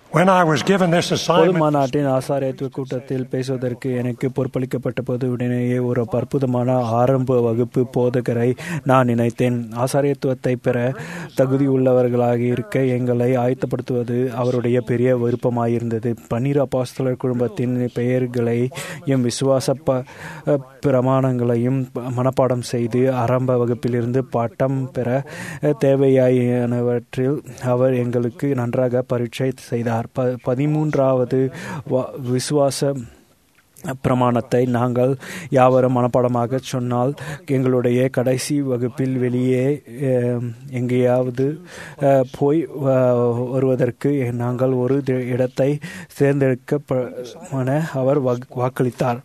When I was given this பொது assignment, மாநாட்டின் ஆசாரியத்துவ கூட்டத்தில் பேசுவதற்கு எனக்கு பொறுப்பளிக்கப்பட்ட போது உடனேயே ஒரு அற்புதமான ஆரம்ப வகுப்பு போதகரை நான் நினைத்தேன் ஆசாரியத்துவத்தை பெற தகுதியுள்ளவர்களாக இருக்க எங்களை ஆயத்தப்படுத்துவது அவருடைய பெரிய விருப்பமாயிருந்தது பன்னீர் அப்பாஸ்தலர் குடும்பத்தின் பெயர்களையும் விசுவாச ப பிரமாணங்களையும் மனப்பாடம் செய்து ஆரம்ப வகுப்பிலிருந்து பட்டம் பெற தேவையானவற்றில் அவர் எங்களுக்கு நன்றாக பரீட்சை செய்தார் ப பதிமூன்றாவது வ- விசுவாச பிரமாணத்தை நாங்கள் யாவரும் மனப்பாடமாக சொன்னால் எங்களுடைய கடைசி வகுப்பில் வெளியே அஹ், எங்கேயாவது அஹ், போய் அஹ், வருவதற்கு நாங்கள் ஒரு தி- இடத்தை தேர்ந்தெடுக்க அவர் வாக்- வாக்களித்தார்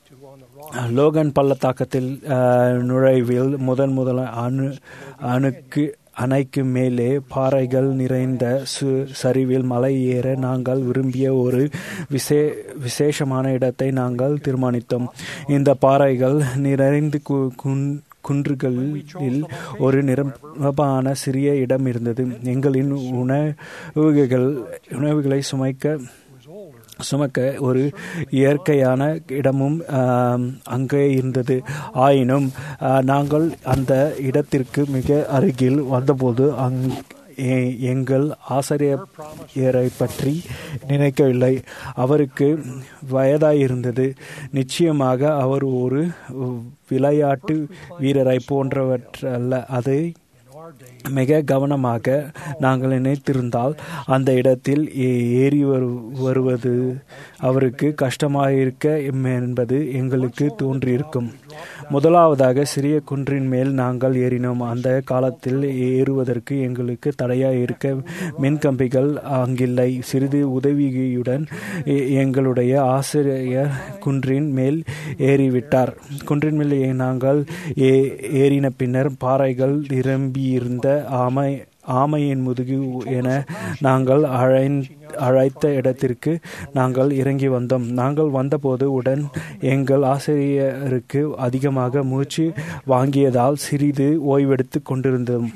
லோகன் பள்ளத்தாக்கத்தில் அஹ், நுழைவில் முதன் முதல் அணு அணுக்கு அணைக்கு மேலே பாறைகள் நிறைந்த சு சரிவில் மலை ஏற நாங்கள் விரும்பிய ஒரு விசே விசேஷமான இடத்தை நாங்கள் தீர்மானித்தோம் இந்த பாறைகள் நிறைந்து கு குன்- குன்றுகளில் ஒரு நிரப்பான சிறிய இடம் இருந்தது எங்களின் உணவுகள் உணவுகளை சுமைக்க சுமக்க ஒரு இயற்கையான இடமும் ஆம், அங்கே இருந்தது ஆயினும் ஆ, நாங்கள் அந்த இடத்திற்கு மிக அருகில் வந்தபோது அங் எ- எங்கள் ஆசிரியரை பற்றி நினைக்கவில்லை அவருக்கு வயதாயிருந்தது நிச்சயமாக அவர் ஒரு விளையாட்டு வீரரை போன்றவற்றல்ல அதை மிக கவனமாக நாங்கள் நினைத்திருந்தால் அந்த இடத்தில் ஏ- ஏறி வரு வருவது அவருக்கு கஷ்டமாயிருக்க என்பது எங்களுக்கு தோன்றியிருக்கும் முதலாவதாக சிறிய குன்றின் மேல் நாங்கள் ஏறினோம் அந்த காலத்தில் ஏறுவதற்கு எங்களுக்கு தடையாக இருக்க மின்கம்பிகள் அங்கில்லை சிறிது உதவியுடன் எ- எங்களுடைய ஆசிரியர் குன்றின் மேல் ஏறிவிட்டார் குன்றின் மேல் ஏ- நாங்கள் ஏ- ஏறின பின்னர் பாறைகள் நிரம்பியிருந்த ஆமை ஆமையின் முதுகு என நாங்கள் அழை அழைத்த இடத்திற்கு நாங்கள் இறங்கி வந்தோம் நாங்கள் வந்தபோது உடன் எங்கள் ஆசிரியருக்கு அதிகமாக மூச்சு வாங்கியதால் சிறிது ஓய்வெடுத்து கொண்டிருந்தோம்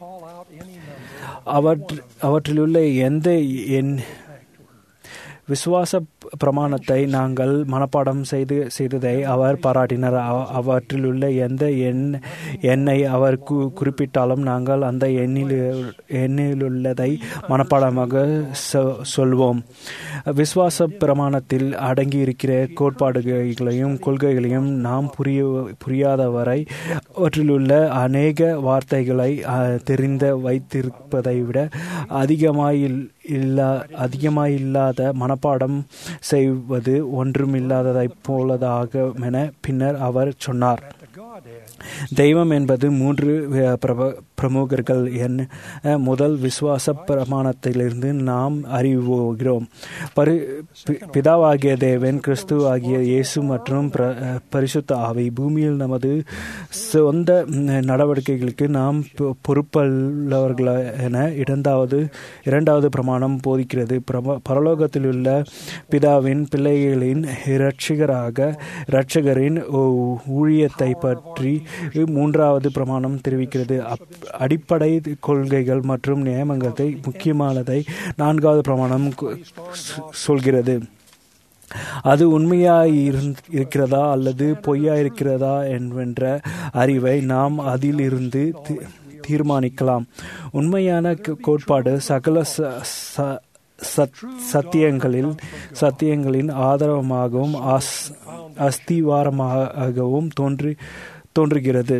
அவற்று அவற்றிலுள்ள எந்த எண் விசுவாச பிரமாணத்தை நாங்கள் மனப்பாடம் செய்து செய்ததை அவர் பாராட்டினார் அவ- அவற்றிலுள்ள எந்த எண் எண்ணை அவர் கு குறிப்பிட்டாலும் நாங்கள் அந்த எண்ணில் எண்ணிலுள்ளதை மனப்பாடமாக சொ- சொல்வோம் விசுவாச பிரமாணத்தில் அடங்கியிருக்கிற கோட்பாடுகளையும் கொள்கைகளையும் நாம் புரிய புரியாதவரை அவற்றிலுள்ள அநேக வார்த்தைகளை அஹ், தெரிந்த வைத்திருப்பதை விட அதிகமாயில் இல்லா அதிகமாயில்லாத மனப்பாடம் செய்வது ஒன்றுமில்லாததைப் போலதாக என பின்னர் அவர் சொன்னார் தெய்வம் என்பது மூன்று அஹ், பிரப பிரமுகர்கள் என் அஹ், முதல் விசுவாச பிரமாணத்திலிருந்து நாம் அறிவுகிறோம் பரி பி- பிதாவாகிய தேவன் கிறிஸ்து ஆகிய இயேசு மற்றும் பிர- அஹ், பரிசுத்த ஆவி பூமியில் நமது சொந்த ம், நடவடிக்கைகளுக்கு நாம் பொ- பொறுப்புள்ளவர்கள் என இரண்டாவது இரண்டாவது பிரமாணம் போதிக்கிறது பிரம பரலோகத்திலுள்ள பிதாவின் பிள்ளைகளின் இரட்சகராக இரட்சகரின் ஊ- ஊழியத்தை பற்றி மூன்றாவது பிரமாணம் தெரிவிக்கிறது அப்- அடிப்படை கொள்கைகள் மற்றும் நியமங்களை முக்கியமானதை நான்காவது பிரமாணம் கு- சொ- சொல்கிறது அது உண்மையாய் இருந்- இருக்கிறதா அல்லது பொய்யா இருக்கிறதா என்கின்ற அறிவை நாம் அதிலிருந்து தி- தீர்மானிக்கலாம் உண்மையான க- கோட்பாடு சகல ச- ச- சத்- சத்தியங்களில் சத்தியங்களின் ஆதரவமாகவும் அஸ் அஸ்திவாரமாகவும் தோன்றி தோன்றுகிறது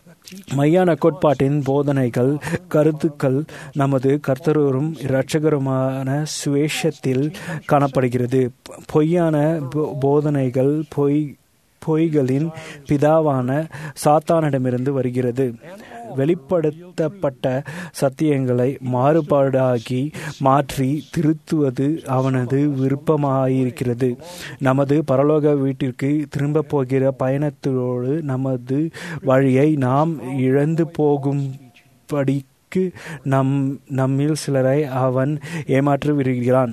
மையான கோட்பாட்டின் போதனைகள் கருத்துக்கள் நமது கர்த்தரும் இரட்சகருமான சுவேஷத்தில் காணப்படுகிறது பொய்யான போ- போதனைகள் பொய் பொய்களின் பிதாவான சாத்தானிடமிருந்து வருகிறது வெளிப்படுத்தப்பட்ட சத்தியங்களை மாறுபாடாகி மாற்றி திருத்துவது அவனது விருப்பமாயிருக்கிறது நமது பரலோக வீட்டிற்கு திரும்பப் போகிற பயணத்தோடு நமது வழியை நாம் இழந்து போகும்படிக்கு நம் நம்மில் சிலரை அவன் ஏமாற்றி விடுகிறான்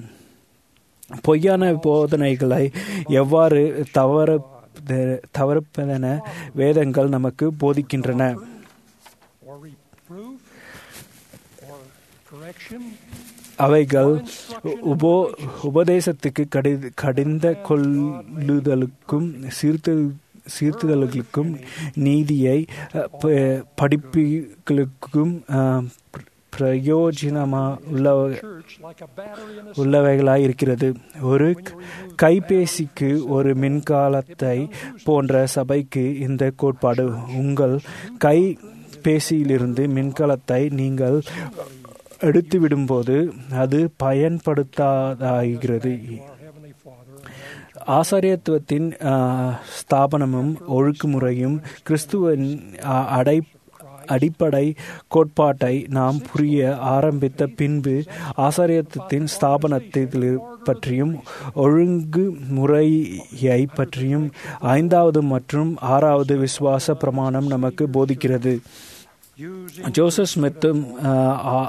பொய்யான போதனைகளை எவ்வாறு தவற தவறுப்பதென வேதங்கள் நமக்கு போதிக்கின்றன or reproof or correction அவைகள் உபோ உபதேசத்துக்கு கடி கடிந்த கொள்ளுதலுக்கும் சீர்த்து சீர்த்துதல்களுக்கும் நீதியை அஹ், ப- படிப்புகளுக்கும் அஹ், பிரயோஜனமா உள்ள church like a battery in a உள்ளவைகளாய் இருக்கிறது ஒரு கைபேசிக்கு ஒரு மின்காலத்தை போன்ற சபைக்கு இந்த கோட்பாடு உங்கள் கைபேசியிலிருந்து மின்கலத்தை நீங்கள் எடுத்து விடும்போது அது பயன்படுத்தாதாகிறது our Heavenly Father. ஆசாரியத்துவத்தின் ஆ, ஸ்தாபனமும் ஒழுங்குமுறையும் கிறிஸ்துவின் ஆ, அடை அடிப்படை கோட்பாட்டை நாம் புரிய ஆரம்பித்த பின்பு ஆசாரியத்துவத்தின் ஸ்தாபனத்தை பற்றியும் ஒழுங்கு முறையை பற்றியும் ஐந்தாவது மற்றும் ஆறாவது விசுவாச பிரமாணம் நமக்கு போதிக்கிறது Using ஜோசப் ஸ்மித்தும் ஆ, ஆ-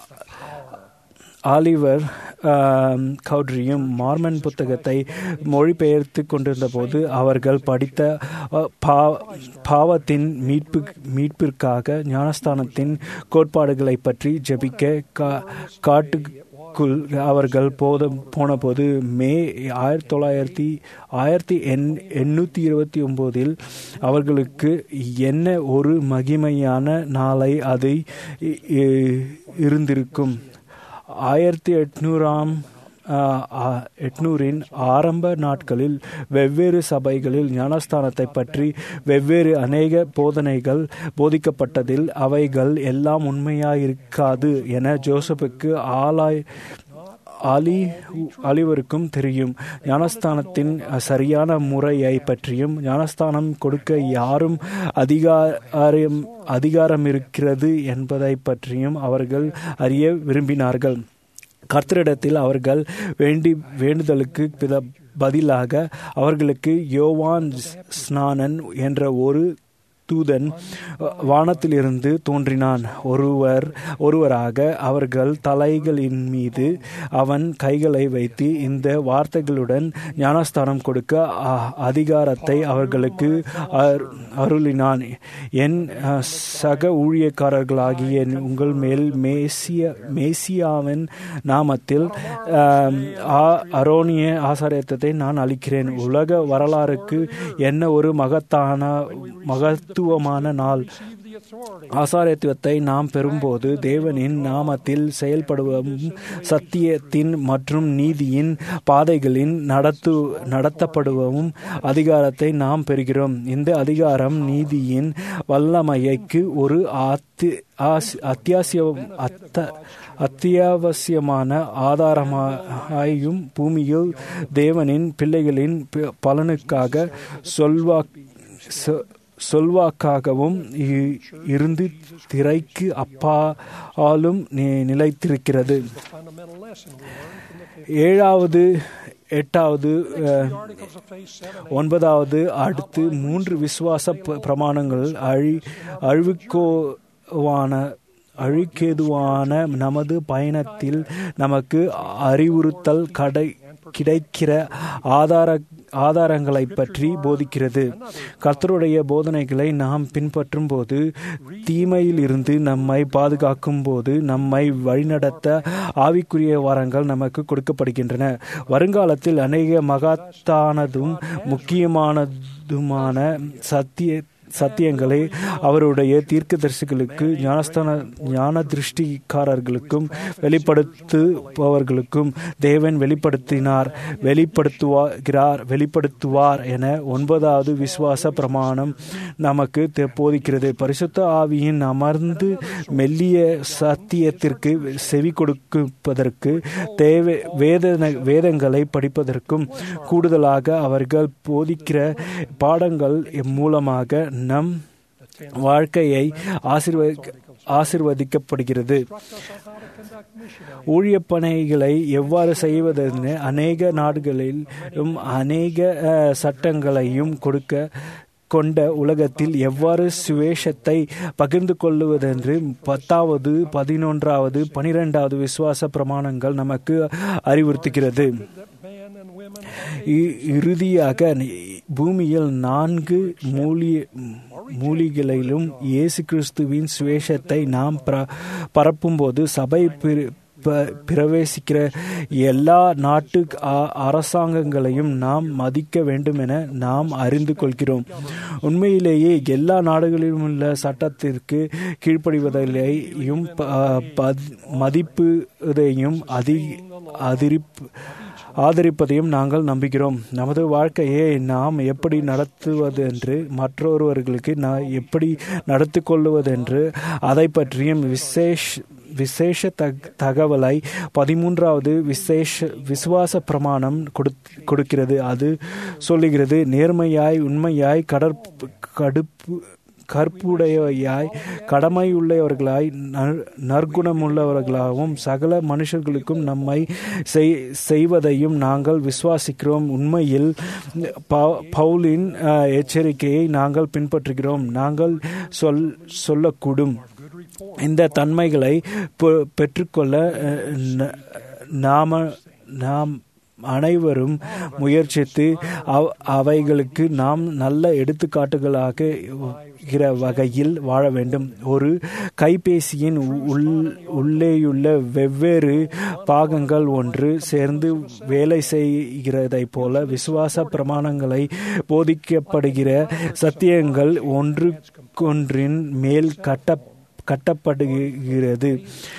ஆலிவர் ஆம், கவுட்ரியும் மார்மன் புத்தகத்தை மொழிபெயர்த்து கொண்டிருந்த போது அவர்கள் படித்த அ, பா- பாவத்தின் மீட்பு மீட்பிற்காக ஞானஸ்தானத்தின் கோட்பாடுகளை பற்றி ஜெபிக்க கா- காட்டுக்குள் அவர்கள் போத போனபோது மே ஆயிரத்தி தொள்ளாயிரத்தி ஆயிரத்தி எண் எண்ணூற்றி இருபத்தி ஒம்போதில் அவர்களுக்கு என்ன ஒரு மகிமையான நாளை அது இ- இ- இருந்திருக்கும் ஆயிரத்தி எட்நூறாம் ஆஹ், ஆ- எட்நூறின் ஆரம்ப நாட்களில் வெவ்வேறு சபைகளில் ஞானஸ்தானத்தை பற்றி வெவ்வேறு அநேக போதனைகள் போதிக்கப்பட்டதில் அவைகள் எல்லாம் உண்மையாயிருக்காது என ஜோசப்புக்கு ஆளாய் ஆலி அலிவருக்கும் தெரியும் ஞானஸ்தானத்தின் சரியான முறையை பற்றியும் ஞானஸ்தானம் கொடுக்க யாரும் அதிகாரம் அதிகாரம் இருக்கிறது என்பதை பற்றியும் அவர்கள் அறிய விரும்பினார்கள் கர்த்தரிடத்தில் அவர்கள் வேண்டி வேண்டுதலுக்கு பித- பதிலாக அவர்களுக்கு யோவான் ஸ்நானன் என்ற ஒரு தூதன் வானத்திலிருந்து தோன்றினான் ஒருவர் ஒருவராக அவர்கள் தலைகளின் மீது அவன் கைகளை வைத்து இந்த வார்த்தைகளுடன் ஞானஸ்தானம் கொடுக்க அ- அதிகாரத்தை அவர்களுக்கு அரு- அருளினான் என் அஹ், சக ஊழியக்காரர்களாகிய உங்கள் மேல் மேசிய மேசியாவின் நாமத்தில் ஆம், ஆ- அரோனிய ஆசாரியத்தை நான் அளிக்கிறேன் உலக வரலாறுக்கு என்ன ஒரு மகத்தான மகத்துவமான நாள் receive the authority ஆசாரியத்துவத்தை நாம் பெறும்போது தேவனின் நாமத்தில் செயல்படுவதும் சத்தியத்தின் மற்றும் நீதியின் பாதைகளின் நடத்து நடத்தப்படுவதும் அதிகாரத்தை நாம் பெறுகிறோம் இந்த அதிகாரம் நீதியின் வல்லமையைக்கு ஒரு அத்தி ஆஸ்- அத்தியாவசிய அத்த அத்தியாவசியமான ஆதாரமாயும் பூமியில் தேவனின் பிள்ளைகளின் ப- பலனுக்காக சொல்வா சொ- சொல்வாக்காகவும் இ- இருந்து திரைக்கு அப்பாலும் நி- நிலைத்திருக்கிறது fundamental lesson we learned from the fifth ஏழாவது எட்டாவது அஹ், articles of faith seven ஒன்பதாவது அடுத்து மூன்று விசுவாச ப- பிரமாணங்கள் அழி அழிவுக்கோவான அழிக்கேதுவான நமது பயணத்தில் நமக்கு அறிவுறுத்தல் கடை கிடைக்கிற ஆதார ஆதாரங்களை பற்றி போதிக்கிறது கர்த்தருடைய போதனைகளை நாம் பின்பற்றும் போது தீமையில் இருந்து நம்மை பாதுகாக்கும் போது நம்மை வழிநடத்த ஆவிக்குரிய வரங்கள் நமக்கு கொடுக்கப்படுகின்றன வருங்காலத்தில் அநேக மகத்தானதும் முக்கியமானதுமான சத்திய சத்தியங்களை அவருடைய தீர்க்கதரிசிகளுக்கு ஞானஸ்தான ஞான திருஷ்டிக்காரர்களுக்கும் வெளிப்படுத்துபவர்களுக்கும் தேவன் வெளிப்படுத்தினார் வெளிப்படுத்துவார் வெளிப்படுத்துவார் என ஒன்பதாவது விசுவாச பிரமாணம் நமக்கு தெ- போதிக்கிறது பரிசுத்த ஆவியின் அமர்ந்து மெல்லிய சத்தியத்திற்கு செவி கொடுப்பதற்கு தேவை வேதன வேதங்களை படிப்பதற்கும் கூடுதலாக அவர்கள் போதிக்கிற பாடங்கள் மூலமாக நம் வாழ்க்கையை ஆசீர்வ ஆசிர்வதிக்கப்படுகிறது ஊழியப் பணிகளை எவ்வாறு செய்வதென்று அநேக நாடுகளிலும் அநேக அஹ், சட்டங்களையும் கொடுக்க கொண்ட உலகத்தில் எவ்வாறு சுவேஷத்தை பகிர்ந்து கொள்ளுவதென்று பத்தாவது பதினொன்றாவது பனிரெண்டாவது விசுவாச பிரமாணங்கள் நமக்கு அறிவுறுத்துகிறது men and women இ- இறுதியாக பூமியில் நான்கு மூலி மூலிகளிலும் இயேசு கிறிஸ்துவின் சுவேஷத்தை நாம் பிர- பரப்பும்போது சபை பிரி- ப- பிரவேசிக்கிற எல்லா நாட்டு அ- அரசாங்கங்களையும் நாம் மதிக்க வேண்டும் என நாம் அறிந்து கொள்கிறோம் உண்மையிலேயே எல்லா நாடுகளிலும் உள்ள சட்டத்திற்கு கீழ்ப்படிவதையும் ப- பத்- மதிப்புதையும் அதி அதிரிப்பு ஆதரிப்பதையும் நாங்கள் நம்புகிறோம் நமது வாழ்க்கையை நாம் எப்படி நடத்துவதென்று மற்றொருவர்களுக்கு நான் எப்படி நடத்தி கொள்வதென்று அதை பற்றியும் விசேஷ் விசேஷ தக் தகவலை பதிமூன்றாவது விசேஷ விசுவாச பிரமாணம் கொடுத்- கொடுக்கிறது அது சொல்லுகிறது நேர்மையாய் உண்மையாய் கடற்பு கடுப்பு கற்புடையவையாய் கடமையுள்ளவர்களாய் நற்- நற்குணமுள்ளவர்களாகவும் சகல மனுஷர்களுக்கும் நம்மை செய்- செய்வதையும் நாங்கள் விசுவாசிக்கிறோம் உண்மையில் ப- பவுலின் அஹ், எச்சரிக்கையை நாங்கள் பின்பற்றுகிறோம் நாங்கள் சொல் சொல்லக்கூடும் இந்த தன்மைகளை பெ- பெற்றுக்கொள்ள அஹ், ந- நாம நாம் அனைவரும் முயற்சித்து அவ்- அவைகளுக்கு நாம் நல்ல எடுத்துக்காட்டுகளாக இருக்கிற வகையில் வாழ வேண்டும் ஒரு கைபேசியின் உள் உள்ளேயுள்ள வெவ்வேறு பாகங்கள் ஒன்று சேர்ந்து வேலை செய்கிறதைப் போல விசுவாச பிரமாணங்களை போதிக்கப்படுகிற சத்தியங்கள் ஒன்றுக்கொன்றின் மேல் கட்ட கட்டப்படுகிறது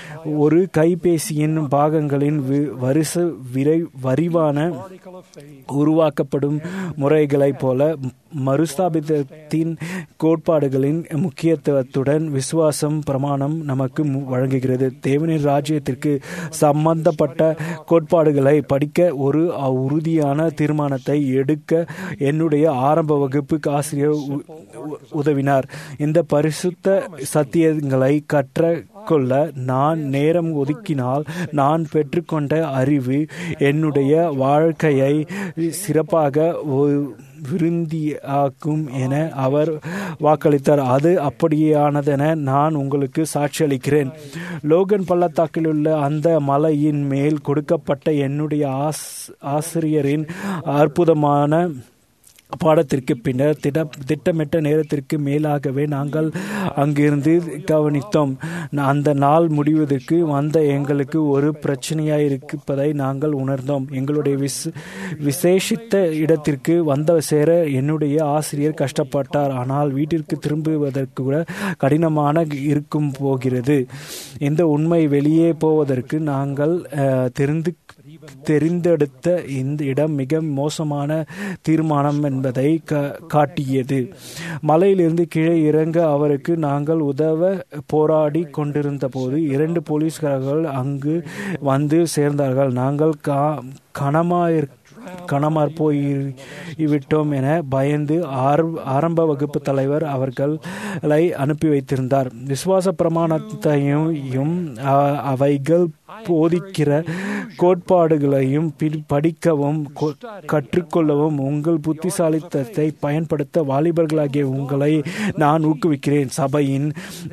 ஒரு கைபேசியின் பாகங்களின் வி- வரிச விரை விரிவான article of faith. உருவாக்கப்படும் முறைகளைப் போல மறுஸ்தாபிதத்தின் கோட்பாடுகளின் முக்கியத்துவத்துடன் விசுவாசம் பிரமாணம் நமக்கு மு- வழங்குகிறது தேவனின் ராஜ்யத்திற்கு சம்பந்தப்பட்ட கோட்பாடுகளை படிக்க ஒரு அ- உறுதியான தீர்மானத்தை எடுக்க என்னுடைய ஆரம்ப வகுப்புக்கு ஆசிரியர் உ- உ- உதவினார் இந்த பரிசுத்த சத்தியங்களை கற்றுக்கொள்ள நான் நேரம் ஒதுக்கினால் நான் பெற்றுக்கொண்ட அறிவு என்னுடைய வாழ்க்கையை சிறப்பாக ஒ- விருந்தியாக்கும் என அவர் வாக்களித்தார் அது அப்படியானதென நான் உங்களுக்கு சாட்சியளிக்கிறேன் லோகன் பள்ளத்தாக்கில் உள்ள அந்த மலையின் மேல் கொடுக்கப்பட்ட என்னுடைய ஆஸ் ஆசிரியரின் அற்புதமான பாடத்திற்கு பின்னர் திட திட்டமிட்ட நேரத்திற்கு மேலாகவே நாங்கள் அங்கிருந்து கவனித்தோம் அந்த நாள் முடிவதற்கு வந்த எங்களுக்கு ஒரு பிரச்சனையாக இருப்பதை நாங்கள் உணர்ந்தோம் எங்களுடைய விஸ் விசேஷித்த இடத்திற்கு வந்த சேர என்னுடைய ஆசிரியர் கஷ்டப்பட்டார் ஆனால் வீட்டிற்கு திரும்புவதற்கு கூட கடினமான இருக்கும் போகிறது இந்த உண்மை வெளியே போவதற்கு நாங்கள் அஹ், தெரிந்து தெரிந்தெடுத்த இந்த இடம் மிக மோசமான தீர்மானம் என்பதை கா- காட்டியது மலையிலிருந்து கீழே இறங்க அவருக்கு நாங்கள் உதவ போராடி கொண்டிருந்த போது இரண்டு போலீஸ்காரர்கள் அங்கு வந்து சேர்ந்தார்கள் நாங்கள் கா கனமாயிரு கனமார் போய் விட்டோம் என பயந்து ஆர்- ஆரம்ப வகுப்பு தலைவர் அவர்களை அனுப்பி வைத்திருந்தார் விசுவாச பிரமாணத்தையும் அ- அவைகள் போதிக்கிற கோட்பாடுகளையும் பி- படிக்கவும் கொ- கற்றுக்கொள்ளவும் உங்கள் புத்திசாலித்தத்தை பயன்படுத்த வாலிபர்களாகிய உங்களை நான் ஊக்குவிக்கிறேன் சபையின்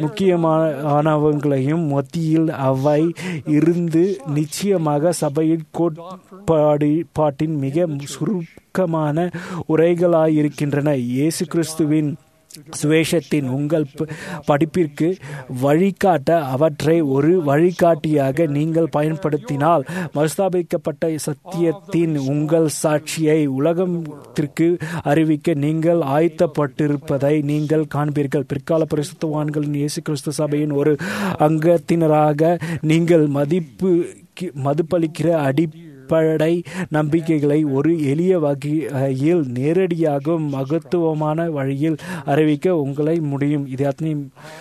முக்கியமானவங்களையும் மத்தியில் அவை இருந்து நிச்சயமாக சபையின் கோட்பாடு பாட்டின் மிக சுருக்கமான உரைகளாயிருக்கின்றன இயேசு கிறிஸ்துவின் சுவேஷத்தின் உங்கள் ப- படிப்பிற்கு வழிகாட்ட அவற்றை ஒரு வழிகாட்டியாக நீங்கள் பயன்படுத்தினால் மறுஸ்தாபிக்கப்பட்ட சத்தியத்தின் உங்கள் சாட்சியை உலகத்திற்கு அறிவிக்க நீங்கள் ஆயத்தப்பட்டிருப்பதை நீங்கள் காண்பீர்கள் பிற்கால பரிசுத்தவான்களின் இயேசு கிறிஸ்து சபையின் ஒரு அங்கத்தினராக நீங்கள் மதிப்பு மதுப்பளிக்கிற அடி அடிப்படை நம்பிக்கைகளை ஒரு எளிய வகையில் நேரடியாக மகத்துவமான வழியில் அறிவிக்க உங்களை முடியும் இது அத்தனை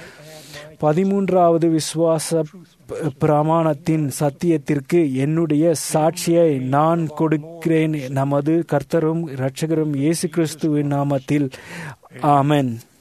பதிமூன்றாவது விசுவாச ப- பிரமாணத்தின் சத்தியத்திற்கு என்னுடைய சாட்சியை நான் கொடுக்கிறேன் நமது கர்த்தரும் இரட்சகரும் இயேசு கிறிஸ்துவின் நாமத்தில் ஆமென்